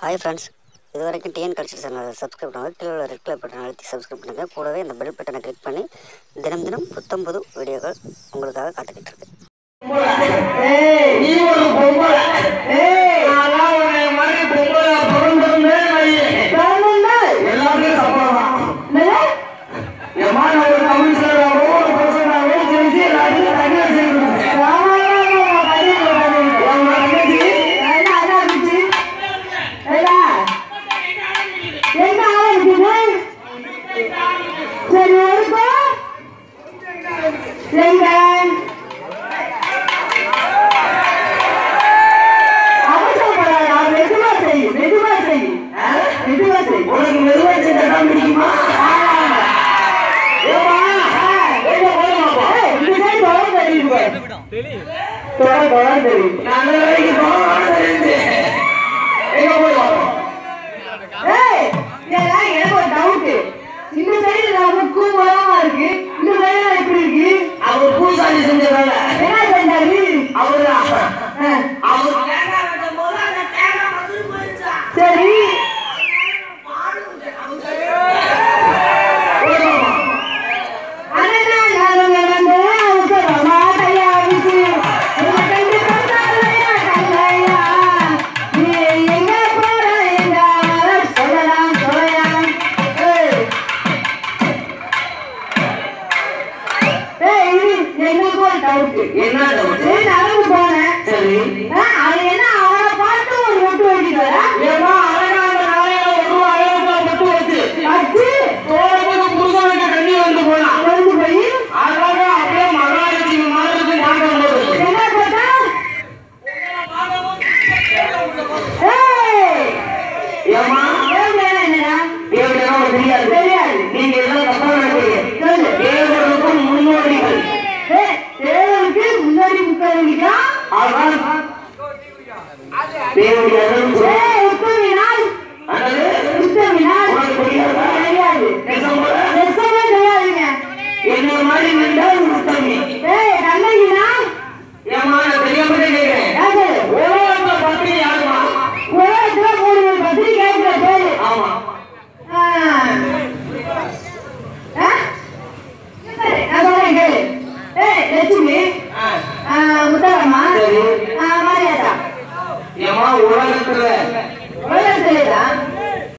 Hi friends இது வரைக்கும் TN culture சேனலை சப்ஸ்கிரைப் பண்ணுங்கள் கீழே உள்ள ரெட் கலர் பட்டனை அழுத்தி சப்ஸ்கிரைப் பண்ணுங்கள் கூடவே இந்த பெல் பட்டனை கிளிக் பண்ணி தினம் தினம் புத்தம் புது வீடியோக்கள் உங்களுக்காக காத்துக்கிட்டு இருக்கு ஏய், நீ ஒரு பொம்பளை. ஏய், நான்லாம் உன்னை மாதிரி பொம்பளையா பிறந்திருந்தே வையே. எல்லாத்துலயும் சம்பளம் தான். ஏம்மா, நான் ஒரு கமிஷனராவோ, ஒரு பிரசிடண்டாவோ செஞ்சு எல்லாத்துக்கும் தனியா செய்து கொடுப்பேன். உன் தங்கச்சி, சரி ஒருக்கோ எங்க அவசரப்படாதா மெதுவா செய் மெதுவா செய் ஆ? மெதுவா செய் உனக்கு மெதுவா செஞ்சா தான் பிடிக்குமா? ஏம்மா, எங்க போலாமாப்பா? ஏய், இந்த சைடு தொடர்ந்து தெரியுது பாரு. தொடர் தொடர்ந்து தெரியுது நான் அந்த வேலைக்கு போகணும்னு தெரியுது. எங்க போய் பார்ப்போம்? ஏய், இதெல்லாம் எனக்கு ஒரு doubt. இந்த side ரொம்ப கூம்பலமா இருக்கு இந்த side எல்லாம் எப்படி இருக்கு அவர் பூசாரி செஞ்ச வேலை என்ன செஞ்சாரு அவருதான் ஆ, அவர் சரி அண்ணா நான் வந்து அவசரமா தயாரிச்சு உன்னை கண்டு கொண்டாடுறையா கண்ணையா நீ எங்க போற என்றால் சொல்லலாம் சொல்லலாம் ஏய் ஏய் இது எங்களுக்கு ஒரு டவுட் என்ன doubt? சரி நடந்து போனேன் சரி ஆ, அது என்ன அவனை பார்த்து ஒரு மொட்டு வெட்டிட்டு வர ஏம்மா, அழகா அந்த நாளையில ஒரு ரூபா ஐநூறு மட்டும் வச்சு அச்சு போறதுக்கு புருஷனுக்கு கண்ணி வந்து போனான் கொண்டு போய் அழகா அப்படியே மகாலட்சுமி மாதிரி மாற்றம் போடுது என்ன போட்டா ஏய் ஏம்மா ஏய், என்னடா தேவதையா உனக்கு தெரியாது தெரியாது நீங்க எல்லாம் தப்பா நினைக்கிறீங்க சொல்லு தேவர்களுக்கும் முன்னோடிகள் ஏய், தேவனுக்கு முன்னாடி முக்காடிக்கா ஆனால் தேவடியார்கள் ஏய்